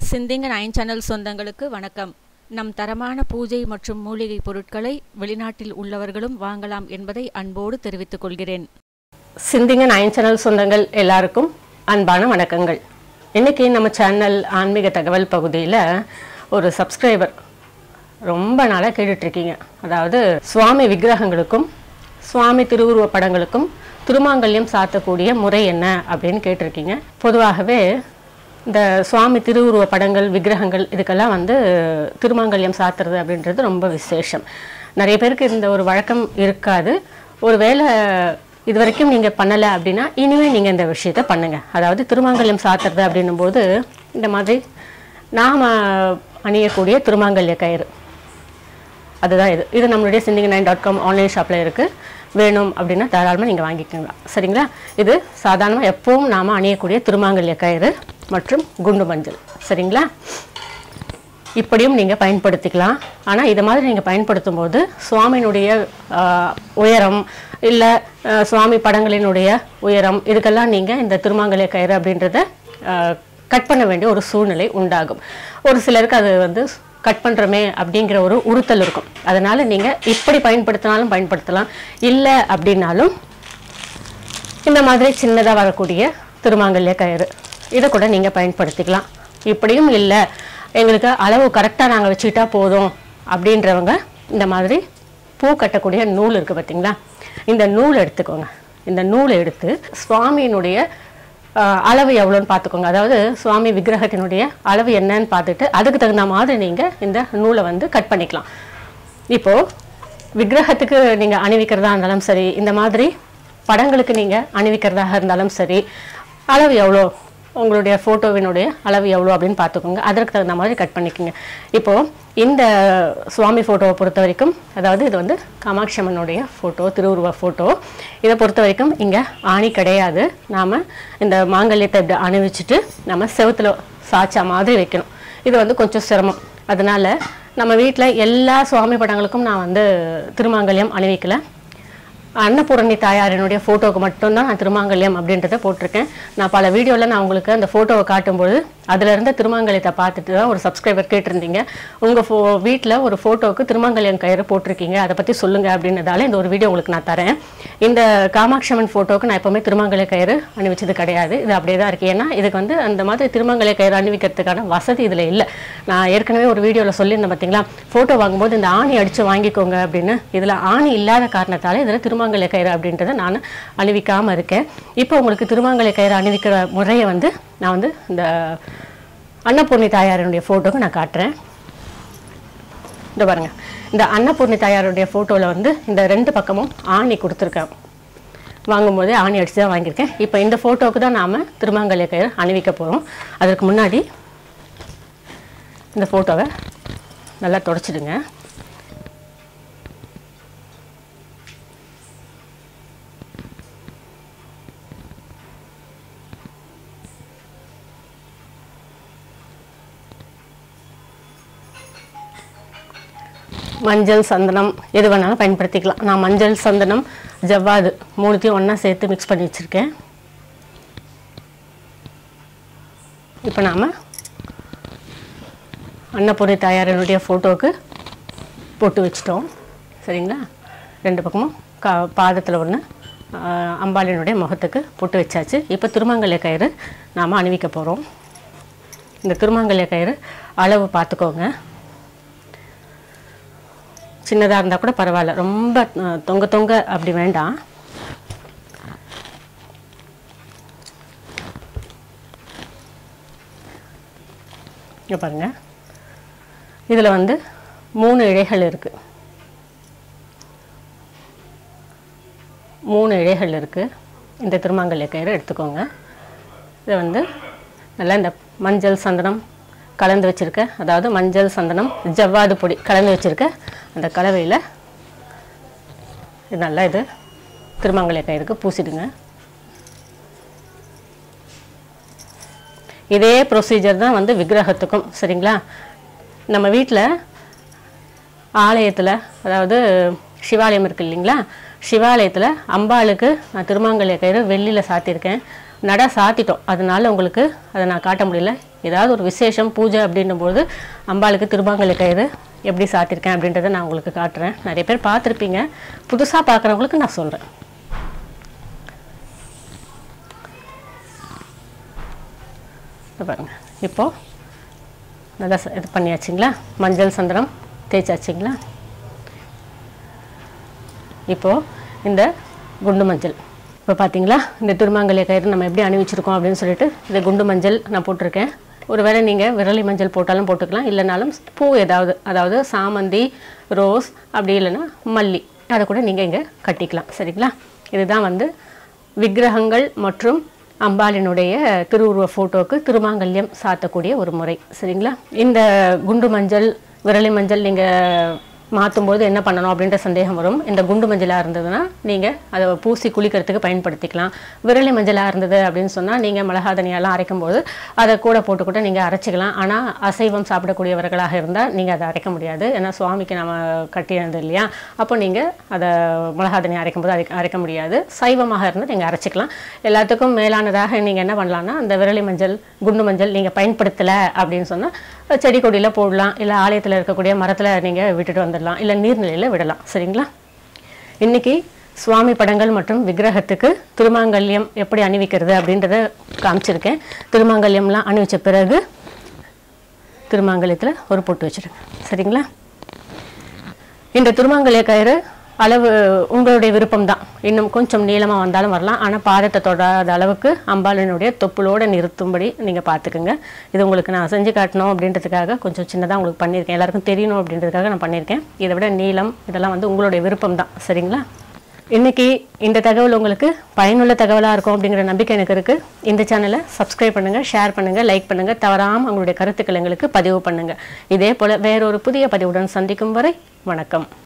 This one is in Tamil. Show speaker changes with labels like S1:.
S1: சிந்திங்க நைன் சேனல் சொந்தங்களுக்கு வணக்கம் நம் தரமான பூஜை மற்றும் மூலிகை பொருட்களை வெளிநாட்டில் உள்ளவர்களும் வாங்கலாம் என்பதை அன்போடு தெரிவித்துக் கொள்கிறேன்
S2: சிந்திங்க நைன் சேனல் சொந்தங்கள் எல்லாருக்கும் அன்பான வணக்கங்கள் இன்னைக்கு நம்ம சேனல் ஆன்மீக தகவல் பகுதியில் ஒரு சப்ஸ்கிரைபர் ரொம்ப நாளாக கேட்டுட்ருக்கீங்க அதாவது சுவாமி விக்கிரகங்களுக்கும் சுவாமி திருவுருவ படங்களுக்கும் திருமாங்கல்யம் சாத்தக்கூடிய முறை என்ன அப்படின்னு கேட்டிருக்கீங்க பொதுவாகவே இந்த சுவாமி திருவுருவ படங்கள் விக்கிரகங்கள் இதுக்கெல்லாம் வந்து திருமாங்கல்யம் சாத்துறது அப்படின்றது ரொம்ப விசேஷம் நிறைய பேருக்கு இந்த ஒரு வழக்கம் இருக்காது ஒருவேளை இது வரைக்கும் நீங்கள் பண்ணலை அப்படின்னா இனிமேல் நீங்கள் இந்த விஷயத்த பண்ணுங்கள் அதாவது திருமாங்கல்யம் சாத்துறது அப்படின்னும் போது இந்த மாதிரி நாம் அணியக்கூடிய திருமாங்கல்ய கயிறு அதுதான் இது இது நம்மளுடைய சிந்திங் நைன் டாட் காம் ஆன்லைன் ஷாப்பில் இருக்குது வேணும் அப்படின்னா தாராளமாக நீங்கள் வாங்கிக்கோங்க சரிங்களா இது சாதாரணமாக எப்பவும் நாம் அணியக்கூடிய திருமாங்கல்ய கயிறு மற்றும் குண்டு மஞ்சள் சரிங்களா இப்படியும் நீங்கள் பயன்படுத்திக்கலாம் ஆனால் இதை மாதிரி நீங்கள் பயன்படுத்தும் போது சுவாமியினுடைய ஆஹ், உயரம் இல்லை சுவாமி படங்களினுடைய உயரம் இதுக்கெல்லாம் நீங்கள் இந்த திருமாங்கல்ய கயிறு அப்படின்றத கட் பண்ண வேண்டிய ஒரு சூழ்நிலை உண்டாகும் ஒரு சிலருக்கு அது வந்து கட் பண்ணுறோமே அப்படிங்கிற ஒரு உறுத்தல் இருக்கும் அதனால் நீங்கள் இப்படி பயன்படுத்தினாலும் பயன்படுத்தலாம் இல்லை அப்படின்னாலும் இந்த மாதிரி சின்னதாக வரக்கூடிய திருமாங்கல்ய கயிறு இதை கூட நீங்கள் பயன்படுத்திக்கலாம் இப்படியும் இல்லை எங்களுக்கு அளவு கரெக்டாக நாங்கள் வச்சுக்கிட்டா போதும் அப்படின்றவங்க இந்த மாதிரி பூ கட்டக்கூடிய நூல் இருக்குது பார்த்தீங்களா இந்த நூல் எடுத்துக்கோங்க இந்த நூலை எடுத்து சுவாமியினுடைய ஆஹ், அளவு எவ்வளோன்னு பார்த்துக்கோங்க அதாவது சுவாமி விக்கிரகத்தினுடைய அளவு என்னன்னு பார்த்துட்டு அதுக்கு தகுந்த மாதிரி நீங்கள் இந்த நூலை வந்து கட் பண்ணிக்கலாம் இப்போது விக்கிரகத்துக்கு நீங்கள் அணிவிக்கிறதா இருந்தாலும் சரி இந்த மாதிரி படங்களுக்கு நீங்கள் அணிவிக்கிறதாக இருந்தாலும் சரி அளவு எவ்வளோ உங்களுடைய ஃபோட்டோவினுடைய அளவு எவ்வளோ அப்படின்னு பார்த்துக்கோங்க அதற்கு தகுந்த மாதிரி கட் பண்ணிக்கோங்க இப்போது இந்த சுவாமி ஃபோட்டோவை பொறுத்த வரைக்கும் அதாவது இது வந்து காமாட்சி அம்மனுடைய ஃபோட்டோ திருவுருவ ஃபோட்டோ இதை பொறுத்த வரைக்கும் இங்கே ஆணி கிடையாது நாம் இந்த மாங்கல்யத்தை இப்படி அணிவிச்சிட்டு நம்ம செவுத்துல சாய்ச்சா மாதிரி வைக்கணும் இது வந்து கொஞ்சம் சிரமம் அதனால நம்ம வீட்டில் எல்லா சுவாமி படங்களுக்கும் நான் வந்து திருமாங்கல்யம் அணிவிக்கல அன்னபூரணி தாயாரினுடைய ஃபோட்டோவுக்கு மட்டும்தான் நான் திருமாங்கல்யம் அப்படின்றத போட்டிருக்கேன் நான் பல வீடியோவில் நான் உங்களுக்கு அந்த ஃபோட்டோவை காட்டும்போது அதில் இருந்த திருமாங்கல்யத்தை பார்த்துட்டு தான் ஒரு சப்ஸ்கிரைபர் கேட்டிருந்தீங்க உங்கள் ஃபோ வீட்டில் ஒரு ஃபோட்டோவுக்கு திருமாங்கல்யம் கயிறு போட்டிருக்கீங்க அதை பற்றி சொல்லுங்கள் அப்படின்றதால இந்த ஒரு வீடியோ உங்களுக்கு நான் தரேன் இந்த காமாட்சம்மன் ஃபோட்டோவுக்கு நான் எப்போவுமே திருமாங்கல்ய கயிறு அணிவிச்சது கிடையாது இது அப்படியே தான் இருக்குது ஏன்னா இதுக்கு வந்து அந்த மாதிரி திருமாங்கல்ய கயிறு அணிவிக்கிறதுக்கான வசதி இதில் இல்லை நான் ஏற்கனவே ஒரு வீடியோவில் சொல்லியிருந்தேன் பார்த்தீங்களா ஃபோட்டோ வாங்கும்போது இந்த ஆணி அடித்து வாங்கிக்கோங்க அப்படின்னு இதில் ஆணி இல்லாத காரணத்தால் இதில் திருமாங்கல்ய கயிறு அப்படின்றத நான் அணிவிக்காமல் இருக்கேன் இப்போ உங்களுக்கு திருமாங்கல்ய கயிறு அணிவிக்கிற முறையை வந்து நான் வந்து இந்த அன்னபூர்ணி தாயாரினுடைய ஃபோட்டோவை நான் காட்டுறேன் இந்த பாருங்க இந்த அன்னபூர்ணி தாயாருடைய ஃபோட்டோவில் வந்து இந்த ரெண்டு பக்கமும் ஆணி கொடுத்துருக்கேன் வாங்கும்போதே ஆணி அடித்து தான் வாங்கியிருக்கேன் இப்போ இந்த ஃபோட்டோவுக்கு தான் நாம் திருமாங்கல்ய கயிறு அணிவிக்க போகிறோம் அதற்கு முன்னாடி இந்த ஃபோட்டோவை நல்லா தொடச்சிடுங்க மஞ்சள் சந்தனம் எது வேணாலும் பயன்படுத்திக்கலாம் நான் மஞ்சள் சந்தனம் ஜவ்வாது மூணுத்தையும் ஒன்றா சேர்த்து மிக்ஸ் பண்ணி வச்சுருக்கேன் இப்போ நாம் அன்னபூரி தாயாரனுடைய ஃபோட்டோவுக்கு போட்டு வச்சிட்டோம் சரிங்களா ரெண்டு பக்கமும் கா பாதத்தில் ஒன்று அம்பாளினுடைய முகத்துக்கு போட்டு வச்சாச்சு இப்போ திருமங்கல்ய கயிறு நாம் அணிவிக்க போகிறோம் இந்த திருமங்கல்ய கயிறு அளவு பார்த்துக்கோங்க சின்னதாக இருந்தால் கூட பரவாயில்ல ரொம்ப அஹ், தொங்க தொங்க அப்படி வேண்டாம் இங்கே பாருங்கள் இதில் வந்து மூணு இழைகள் இருக்குது மூணு இழைகள் இருக்குது இந்த திருமாங்கல்ய கயிறு எடுத்துக்கோங்க இதை வந்து நல்லா இந்த மஞ்சள் சந்தனம் கலந்து வச்சுருக்க அதாவது மஞ்சள் சந்தனம் ஜவ்வாது பொடி கலந்து வச்சுருக்க அந்த கலவையில் இது நல்லா இது திருமாங்கல்ய கயிறுக்கு பூசிடுங்க இதே ப்ரொசீஜர் தான் வந்து விக்கிரகத்துக்கும் சரிங்களா நம்ம வீட்டில் ஆலயத்தில் அதாவது சிவாலயம் இருக்கு இல்லைங்களா சிவாலயத்தில் அம்பாளுக்கு நான் திருமாங்கல்ய கயிறு வெள்ளியில் சாத்தியிருக்கேன் நட சாத்திட்டோம் அதனால உங்களுக்கு அதை நான் காட்ட முடியல ஏதாவது ஒரு விசேஷம் பூஜை அப்படின்னும்போது அம்பாளுக்கு திருமாங்கல்ய கயிறு எப்படி சாத்திருக்கேன் அப்படின்றத நான் உங்களுக்கு காட்டுறேன் நிறைய பேர் பார்த்துருப்பீங்க புதுசாக பார்க்குறவங்களுக்கு நான் சொல்கிறேன் பாருங்க இப்போது நல்லா ச- இது பண்ணியாச்சுங்களா மஞ்சள் சந்தனம் தேய்ச்சாச்சுங்களா இப்போது இந்த குண்டு மஞ்சள் இப்போ பார்த்தீங்களா இந்த திருமாங்கல்ய கயிறு நம்ம எப்படி அணிவிச்சிருக்கோம் அப்படின்னு சொல்லிட்டு இந்த குண்டு மஞ்சள் நான் போட்டிருக்கேன் ஒருவேளை நீங்கள் விரலி மஞ்சள் போட்டாலும் போட்டுக்கலாம் இல்லைனாலும் பூ ஏதாவது அதாவது சாமந்தி ரோஸ் அப்படி இல்லைன்னா மல்லி அதை கூட நீங்கள் இங்கே கட்டிக்கலாம் சரிங்களா இதுதான் வந்து விக்கிரகங்கள் மற்றும் அம்பாளினுடைய திருவுருவ ஃபோட்டோவுக்கு திருமாங்கல்யம் சாத்தக்கூடிய ஒரு முறை சரிங்களா இந்த குண்டு மஞ்சள் விரலி மஞ்சள் நீங்கள் மாற்றும்போது என்ன பண்ணணும் அப்படின்ற சந்தேகம் வரும் இந்த குண்டு மஞ்சளாக இருந்ததுன்னா நீங்கள் அதை பூசி குளிக்கிறதுக்கு பயன்படுத்திக்கலாம் விரலி மஞ்சளாக இருந்தது அப்படின்னு சொன்னால் நீங்கள் மிளகாதனியெல்லாம் அரைக்கும் போது அதை கூட போட்டு கூட நீங்கள் அரைச்சிக்கலாம் ஆனால் அசைவம் சாப்பிடக்கூடியவர்களாக இருந்தால் நீங்கள் அதை அரைக்க முடியாது ஏன்னா சுவாமிக்கு நம்ம கட்டியிருந்தது இல்லையா அப்போ நீங்கள் அதை மிளகாதனி அரைக்கும் போது அரைக்க அரைக்க முடியாது சைவமாக இருந்தால் நீங்கள் அரைச்சிக்கலாம் எல்லாத்துக்கும் மேலானதாக நீங்கள் என்ன பண்ணலாம்னா அந்த விரலி மஞ்சள் குண்டு மஞ்சள் நீங்கள் பயன்படுத்தலை அப்படின்னு சொன்னால் செடி கொடியில் போடலாம் இல்லை ஆலயத்தில் இருக்கக்கூடிய மரத்தில் நீங்கள் விட்டுட்டு வந்துடலாம் இல்லை நீர்நிலையில் விடலாம் சரிங்களா இன்னைக்கு சுவாமி படங்கள் மற்றும் விக்கிரகத்துக்கு திருமாங்கல்யம் எப்படி அணிவிக்கிறது அப்படின்றத காமிச்சிருக்கேன் திருமாங்கல்யம்லாம் அணிவிச்ச பிறகு திருமாங்கல்யத்தில் ஒரு பொட்டு வச்சுருங்க சரிங்களா இந்த திருமாங்கல்ய கயிறு அளவு உங்களுடைய விருப்பம்தான் இன்னும் கொஞ்சம் நீளமாக வந்தாலும் வரலாம் ஆனால் பாதத்தை தொடாத அளவுக்கு அம்பாளினுடைய தொப்புளோடு நிறுத்தும்படி நீங்கள் பார்த்துக்குங்க இது உங்களுக்கு நான் செஞ்சு காட்டணும் அப்படின்றதுக்காக கொஞ்சம் சின்னதாக உங்களுக்கு பண்ணியிருக்கேன் எல்லாருக்கும் தெரியணும் அப்படின்றதுக்காக நான் பண்ணியிருக்கேன் இதை விட நீளம் இதெல்லாம் வந்து உங்களுடைய விருப்பம் தான் சரிங்களா இன்னைக்கு இந்த தகவல் உங்களுக்கு பயனுள்ள தகவலாக இருக்கும் அப்படிங்கிற நம்பிக்கை எனக்கு இருக்குது இந்த சேனலை சப்ஸ்கிரைப் பண்ணுங்கள் ஷேர் பண்ணுங்கள் லைக் பண்ணுங்கள் தவறாமல் உங்களுடைய கருத்துக்கள் எங்களுக்கு பதிவு பண்ணுங்கள் இதே போல் வேறொரு புதிய பதிவுடன் சந்திக்கும் வரை வணக்கம்